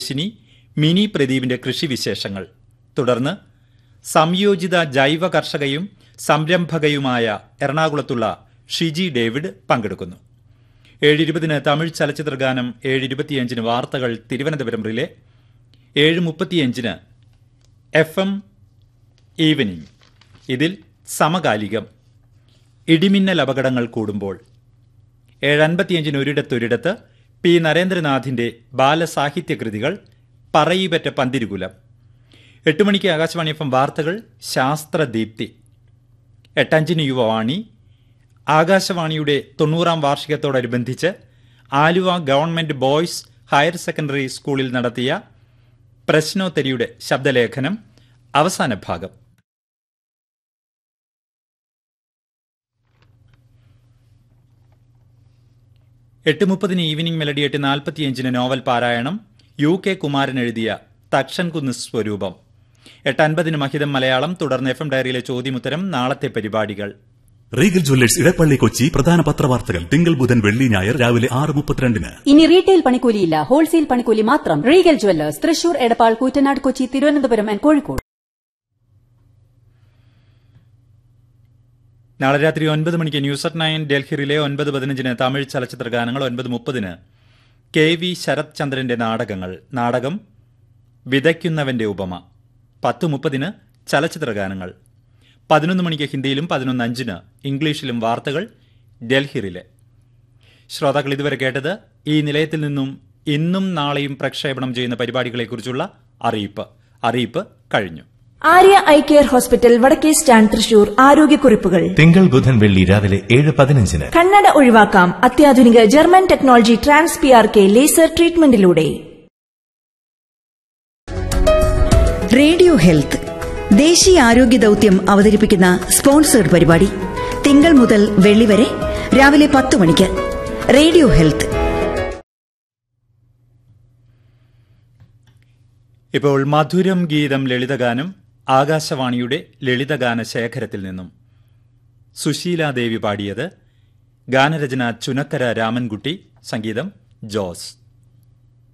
ശിനി mini പ്രദീപിന്റെ കൃഷിവിശേഷങ്ങൾ തുടർന്ന് സംയോജിത ജൈവ കർഷകയും സംരംഭകയുമായ എറണാകുളത്തുള്ള ഷിജി ഡേവിഡ് പങ്കെടുക്കുന്നു ഏഴ് ഇരുപതിന് തമിഴ് ചലച്ചിത്ര ഗാനം ഏഴ് ഇരുപത്തിയഞ്ചിന് വാർത്തകൾ തിരുവനന്തപുരം റിലേ ഏഴ് മുപ്പത്തിയഞ്ചിന് എഫ് എം ഈവനിംഗ് ഇതിൽ സമകാലികം ഇടിമിന്നൽ അപകടങ്ങൾ കൂടുമ്പോൾ ഏഴ് അൻപത്തിയഞ്ചിന് ഒരിടത്തൊരിടത്ത് പി നരേന്ദ്രനാഥിന്റെ ബാലസാഹിത്യ കൃതികൾ പറയിപറ്റ പന്തിരുകുലം എട്ട് മണിക്ക് ആകാശവാണി എഫ് എം വാർത്തകൾ ശാസ്ത്രദീപ്തി എട്ടഞ്ചിന് യുവവാണി ആകാശവാണിയുടെ തൊണ്ണൂറാം വാർഷികത്തോടനുബന്ധിച്ച് Aluva government boys higher secondary സ്കൂളിൽ നടത്തിയ പ്രശ്നോത്തരിയുടെ ശബ്ദലേഖനം അവസാന ഭാഗം എട്ട് മുപ്പതിന് ഈവനിംഗ് മെലഡി എട്ട് നാൽപ്പത്തിയഞ്ചിന് നോവൽ പാരായണം യു കെ കുമാരൻ എഴുതിയ തക്ഷൻകുന്ന് സ്വരൂപം എട്ട് അൻപതിന് മഹിതം മലയാളം തുടർന്ന് എഫ് എം ഡയറിയിലെ ചോദ്യമുത്തരം നാളത്തെ പരിപാടികൾ റീഗൽ ജ്വല്ലേഴ്സ് ഇടപ്പള്ളി കൊച്ചി പ്രധാന പത്രവാർത്തകൾ തിങ്കൾ ബുധൻ വെള്ളി ഞായർ രാവിലെ ആറ് മുപ്പത്തിരണ്ടിന് ഇനി റീറ്റെയിൽ പണിക്കൂലിയില്ല ഹോൾസെയിൽ പണിക്കൂലി മാത്രം Regal Jewellers Thrissur Edappal Koottanad Kochi Thiruvananthapuram and Kozhikode നാളെ രാത്രി ഒൻപത് മണിക്ക് ന്യൂസ് അറ്റ് നയൻ ഡൽഹിയിലെ ഒൻപത് പതിനഞ്ചിന് തമിഴ് ചലച്ചിത്ര ഗാനങ്ങൾ ഒൻപത് മുപ്പതിന് കെ വി ശരത് ചന്ദ്രന്റെ നാടകങ്ങൾ നാടകം വിതയ്ക്കുന്നവന്റെ ഉപമ പത്ത് മുപ്പതിന് ചലച്ചിത്ര ഗാനങ്ങൾ പതിനൊന്ന് മണിക്ക് ഹിന്ദിയിലും പതിനൊന്ന് അഞ്ചിന് ഇംഗ്ലീഷിലും വാർത്തകൾ ഡൽഹിയിലെ ശ്രോതാക്കൾ ഇതുവരെ കേട്ടത് ഈ നിലയത്തിൽ നിന്നും ഇന്നും നാളെയും പ്രക്ഷേപണം ചെയ്യുന്ന പരിപാടികളെക്കുറിച്ചുള്ള അറിയിപ്പ് അറിയിപ്പ് കഴിഞ്ഞു ആര്യ ഐ കെയർ ഹോസ്പിറ്റൽ വടക്കേ സ്റ്റാൻഡ് തൃശൂർ ആരോഗ്യക്കുറിപ്പുകൾ തിങ്കൾ ബുധൻ വെള്ളി രാവിലെ ഏഴ് പതിനഞ്ചിന് കണ്ണട ഒഴിവാക്കാം അത്യാധുനിക German technology trans P R K laser ട്രീറ്റ്മെന്റിലൂടെ റേഡിയോ ഹെൽത്ത് ദേശീയ ആരോഗ്യ ദൌത്യം അവതരിപ്പിക്കുന്ന സ്പോൺസേഡ് പരിപാടി തിങ്കൾ മുതൽ വെള്ളി വരെ രാവിലെ പത്ത് മണിക്ക് റേഡിയോ ഹെൽത്ത് ഇപ്പോൾ മധുരം ഗീതം ലളിതഗാനം ആകാശവാണിയുടെ ലളിതഗാന ശേഖരത്തിൽ നിന്നും സുശീലാദേവി പാടിയത് ഗാനരചന ചുനക്കര രാമൻകുട്ടി സംഗീതം ജോസ്